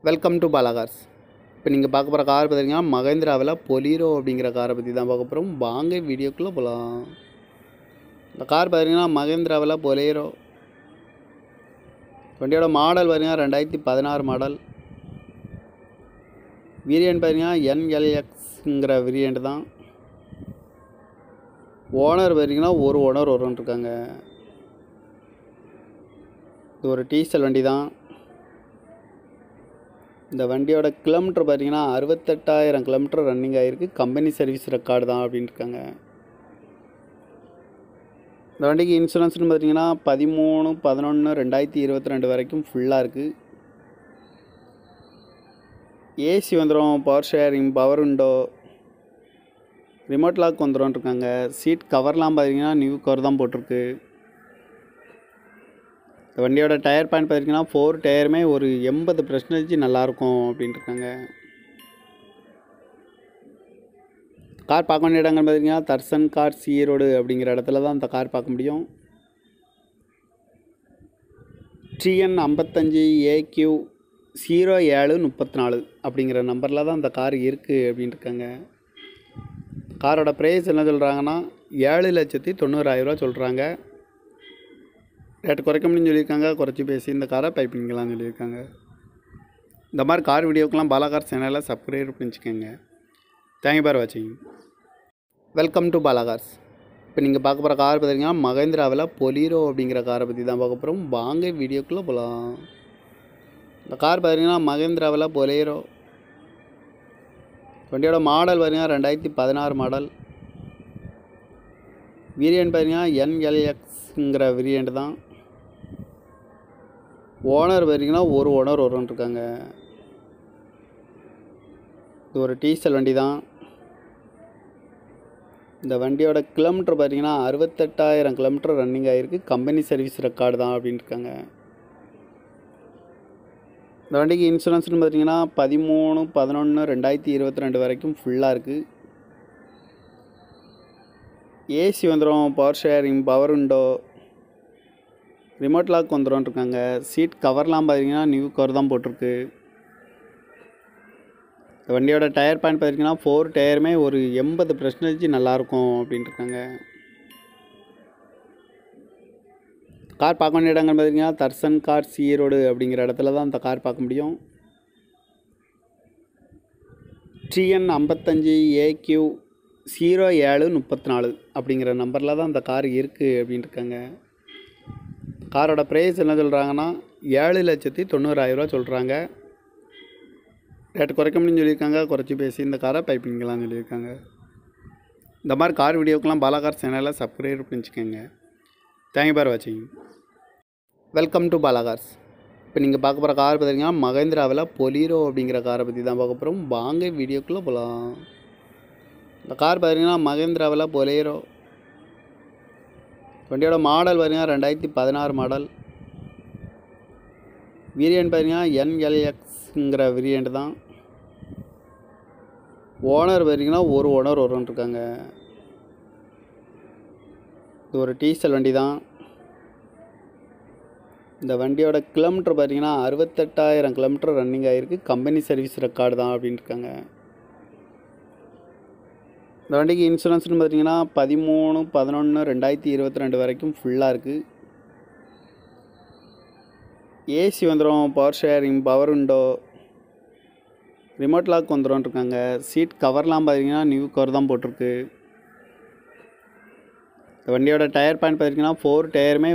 welcome to Bala Cars இப்போ நீங்கள் பார்க்க போகிற கார் பார்த்தீங்கன்னா மகேந்திராவில் பொலீரோ அப்படிங்கிற காரை பற்றி தான் பார்க்க போகிறோம் வாங்க வீடியோக்குள்ளே போகலாம் இந்த கார் பார்த்தீங்கன்னா மகேந்திராவில் பொலேரோ வண்டியோட மாடல் பார்த்தீங்கன்னா ரெண்டாயிரத்தி பதினாறு மாடல் வேரியன்ட் பார்த்தீங்கன்னா என்எல்எக்ஸுங்கிற வேரியண்ட் தான் ஓனர் பார்த்தீங்கன்னா ஒரு ஓனர் வரும்னு இருக்காங்க இது ஒரு டீசல் வண்டி தான் இந்த வண்டியோட கிலோமீட்டர் பார்த்தீங்கன்னா அறுபத்தெட்டாயிரம் கிலோமீட்டர் ரன்னிங் ஆகிருக்கு கம்பெனி சர்வீஸ் ரெக்கார்டு தான் அப்படின்னு இருக்காங்க இந்த வண்டிக்கு இன்சூரன்ஸ்னு பார்த்தீங்கன்னா பதிமூணு பதினொன்று ரெண்டாயிரத்தி இருபத்தி ரெண்டு வரைக்கும் ஃபுல்லாக இருக்குது ஏசி வந்துடும் power steering power window remote lock வந்துடும் இருக்காங்க சீட் கவர்லாம் பார்த்தீங்கன்னா நியூ கவர் தான் போட்டிருக்கு இந்த வண்டியோட டயர் பாயிண்ட் பார்த்தீங்கன்னா ஃபோர் டயருமே ஒரு எண்பது பர்சன்டேஜ் நல்லாயிருக்கும் அப்படின்ட்டு இருக்காங்க கார் பார்க்க வேண்டிய இடங்கள் பார்த்தீங்கன்னா தர்சன் கார் சி ரோடு அப்படிங்கிற இடத்துல தான் இந்த கார் பார்க்க முடியும் டிஎன் ஐம்பத்தஞ்சு ஏக்யூ ஜீரோ ஏழு முப்பத்தி நாலு அப்படிங்கிற நம்பரில் தான் இந்த கார் இருக்குது அப்படின்ட்டு இருக்காங்க காரோட ப்ரைஸ் என்ன சொல்கிறாங்கன்னா ஏழு லட்சத்தி தொண்ணூறாயிரரூவா சொல்கிறாங்க ரேட்டு குறைக்க முடியும்னு சொல்லியிருக்காங்க குறைச்சி பேசி இந்த காரை பைப்பிங்கலாம் சொல்லியிருக்காங்க இந்த மாதிரி கார் வீடியோக்கெலாம் பாலாகார் சேனலை சப்ஸ்கிரைப் பண்ணிச்சுக்கோங்க தேங்க்யூ பார் வாட்சிங் வெல்கம் டு பாலாகார்ஸ் இப்போ நீங்கள் பார்க்க போகிற கார் பார்த்தீங்கன்னா மகேந்திராவில் பொலீரோ அப்படிங்கிற காரை பற்றி தான் பார்க்க போகிறோம் வாங்க வீடியோக்குள்ளே போகலாம் இந்த கார் பார்த்தீங்கன்னா மகேந்திராவில் பொலேரோ வண்டியோட மாடல் பார்த்தீங்கன்னா ரெண்டாயிரத்தி பதினாறு மாடல் வேரியன்ட் பார்த்தீங்கன்னா என்எல்எக்ஸுங்கிற வேரியண்ட் தான் ஓனர் பார்த்தீங்கன்னா ஒரு ஓனர் வரும்னு இருக்காங்க இது ஒரு டீசல் வண்டி தான் இந்த வண்டியோட கிலோமீட்டர் பார்த்தீங்கன்னா அறுபத்தெட்டாயிரம் கிலோமீட்டர் ரன்னிங் ஆகிருக்கு கம்பெனி சர்வீஸ் ரெக்கார்டு தான் அப்படின்னு இருக்காங்க இந்த வண்டிக்கு இன்சூரன்ஸ்னு பார்த்தீங்கன்னா பதிமூணு பதினொன்று ரெண்டாயிரத்தி இருபத்தி ரெண்டு வரைக்கும் ஃபுல்லாக இருக்குது ஏசி வந்துடும் power steering power window remote lock வந்துடும் இருக்காங்க சீட் கவர்லாம் பார்த்தீங்கன்னா நியூ கவர் தான் போட்டிருக்கு இந்த வண்டியோட டயர் பாயிண்ட் பார்த்தீங்கன்னா ஃபோர் டயருமே ஒரு எண்பது பர்சன்டேஜ் நல்லாயிருக்கும் அப்படின்ட்டு இருக்காங்க கார் பார்க்க வேண்டிய இடங்கள் பார்த்தீங்கன்னா தர்சன் கார் சி ரோடு அப்படிங்கிற இடத்துல தான் இந்த கார் பார்க்க முடியும் டிஎன் ஐம்பத்தஞ்சு ஏக்யூ ஜீரோ ஏழு முப்பத்தி நாலு அப்படிங்கிற நம்பரில் தான் இந்த கார் இருக்குது அப்படின்ட்டு இருக்காங்க காரோட ப்ரைஸ் என்ன சொல்கிறாங்கன்னா ஏழு லட்சத்தி தொண்ணூறாயிரரூவா சொல்கிறாங்க ரேட்டு குறைக்க முடியும்னு சொல்லியிருக்காங்க குறைச்சி பேசி இந்த காரை பைப்பிங்கலாம் சொல்லியிருக்காங்க இந்த மாதிரி கார் வீடியோக்கெலாம் பாலாகார் சேனலை சப்ஸ்கிரைப் பண்ணிச்சுக்கோங்க தேங்க்யூ பார் வாட்சிங் வெல்கம் டு பாலாகார்ஸ் இப்போ நீங்கள் பார்க்க போகிற கார் பார்த்தீங்கன்னா மகேந்திராவில் பொலீரோ அப்படிங்கிற காரை பற்றி தான் பார்க்க போகிறோம் வாங்க வீடியோக்குள்ளே போகலாம் இந்த கார் பார்த்தீங்கன்னா மகேந்திராவில் பொலேரோ வண்டியோட மாடல் பார்த்தீங்கன்னா ரெண்டாயிரத்தி பதினாறு மாடல் வேரியன்ட் பார்த்தீங்கன்னா என்எல்எக்ஸுங்கிற வேரியண்ட் தான் ஓனர் பார்த்தீங்கன்னா ஒரு ஓனர் வரும்னு இருக்காங்க இது ஒரு டீசல் வண்டி தான் இந்த வண்டியோட கிலோமீட்டர் பார்த்தீங்கன்னா அறுபத்தெட்டாயிரம் கிலோமீட்டர் ரன்னிங் ஆகிருக்கு கம்பெனி சர்வீஸ் ரெக்கார்டு தான் அப்படின்னு இருக்காங்க இந்த வண்டிக்கு இன்சூரன்ஸ்னு பார்த்தீங்கன்னா பதிமூணு பதினொன்று ரெண்டாயிரத்தி இருபத்தி ரெண்டு வரைக்கும் ஃபுல்லாக இருக்குது ஏசி வந்துடும் power steering power window remote lock வந்துடும் இருக்காங்க சீட் கவர்லாம் பார்த்தீங்கன்னா நியூ கவர் தான் போட்டிருக்கு இந்த வண்டியோட டயர் பாயிண்ட் பார்த்தீங்கன்னா ஃபோர் டயருமே